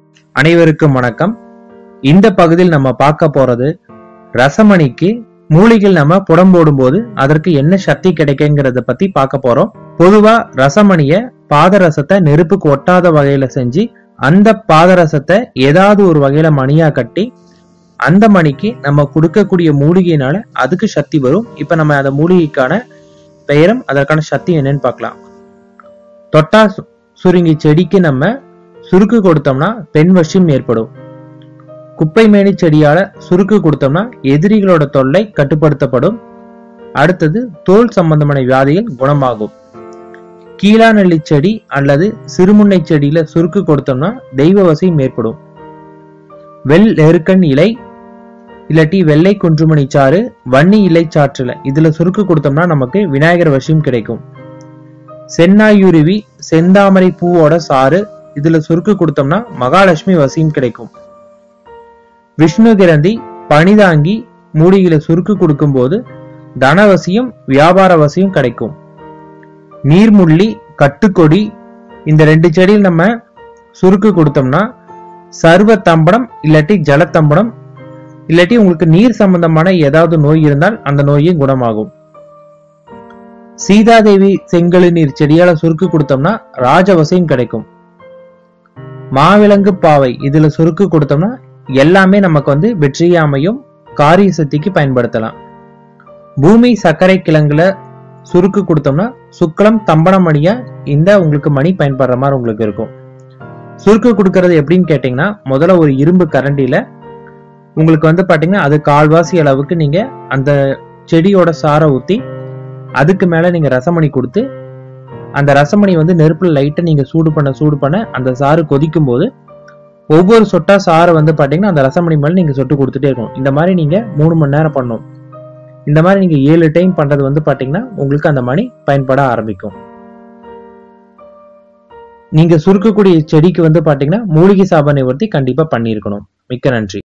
அனைவருக்கும் வணக்கம் இந்த பகுதியில் நம்ம பார்க்க போறது ரசமணிக்கு மூலிகைகள் நம்ம புடம் போடும்போது அதற்கு என்ன சக்தி கிடைக்குங்கிறத பத்தி பார்க்க போறோம் பொதுவா ரசமணிய பாதரசத்தை நெருப்புக்கு ஒட்டாத வகையில செஞ்சு அந்த பாதரசத்தை ஏதாவது ஒரு வகையில மணியா கட்டி அந்த மணிக்கு நம்ம கொடுக்கக்கூடிய மூலிகையினால அதுக்கு சக்தி வரும் இப்ப நம்ம அந்த மூலிகைக்கான பெயரும் அதற்கான சக்தி என்னன்னு பார்க்கலாம் தொட்டா சு- சுருங்கி செடிக்கு நம்ம சுருக்கு கொடுத்தோம்னா பெண் வசியம் ஏற்படும் குப்பை மேனி செடியால சுருக்கு கொடுத்தோம்னா எதிரிகளோட தொல்லை கட்டுப்படுத்தப்படும் அடுத்தது தோல் சம்பந்தமான வியாதிகள் குணமாகும் கீழாநெல்லி செடி அல்லது சிறுமுன்னை செடியில சுருக்கு கொடுத்தோம்னா தெய்வ வசியம் ஏற்படும் வெள் எருக்கன் இலை இல்லாட்டி வெள்ளை குன்றுமணி சாறு வன்னி இலை சாற்றுல இதுல சுருக்கு கொடுத்தோம்னா நமக்கு விநாயகர் வசியம் கிடைக்கும் சென்னாயுருவி செந்தாமரை பூவோட சாறு இதுல சுருக்கு கொடுத்தோம்னா மகாலட்சுமி வசியம் கிடைக்கும் விஷ்ணு கிரந்தி பனிதாங்கி மூலிகையில சுருக்கு கொடுக்கும்போது தனவசியம் வியாபார வசியம் கிடைக்கும் நீர்முள்ளி கட்டுக்கொடி இந்த ரெண்டு செடியில் நம்ம சுருக்கு கொடுத்தோம்னா சர்வ தம்படம் இல்லாட்டி ஜலத்தம்படம் இல்லாட்டி உங்களுக்கு நீர் சம்பந்தமான ஏதாவது நோய் இருந்தால் அந்த நோயும் குணமாகும் சீதாதேவி செங்கழு நீர் செடியால சுருக்கு கொடுத்தோம்னா ராஜவசியம் கிடைக்கும் மாவிலங்கு பாவை இதுல சுருக்கு கொடுத்தோம்னா எல்லாமே நமக்கு வந்து வெற்றியாமையும் காரிய சக்திக்கு பயன்படுத்தலாம் பூமி சர்க்கரை கிழங்குல சுருக்கு கொடுத்தோம்னா சுக்லம் தம்பனம் மணியா இந்த உங்களுக்கு மணி பயன்படுற மாதிரி உங்களுக்கு இருக்கும் சுருக்கு கொடுக்கறது எப்படின்னு கேட்டீங்கன்னா முதல்ல ஒரு இரும்பு கரண்டியில உங்களுக்கு வந்து பாத்தீங்கன்னா அது கால்வாசி அளவுக்கு நீங்க அந்த செடியோட சாரை ஊத்தி அதுக்கு மேல நீங்க ரசமணி கொடுத்து அந்த ரசமணி வந்து நெருப்புல லைட்டா நீங்க சூடு பண்ண சூடு பண்ண அந்த சாறு கொதிக்கும் போது ஒவ்வொரு சொட்டா சாறை வந்து பாத்தீங்கன்னா அந்த ரசமணி மேல நீங்க சொட்டு கொடுத்துட்டே இருக்கணும் இந்த மாதிரி நீங்க மூணு மணி நேரம் பண்ணணும் இந்த மாதிரி நீங்க ஏழு டைம் பண்றது வந்து பாத்தீங்கன்னா உங்களுக்கு அந்த மணி பயன்பட ஆரம்பிக்கும் நீங்க சுருக்கக்கூடிய செடிக்கு வந்து பாத்தீங்கன்னா மூலிகை சாப நிவர்த்தி கண்டிப்பா பண்ணியிருக்கணும் மிக்க நன்றி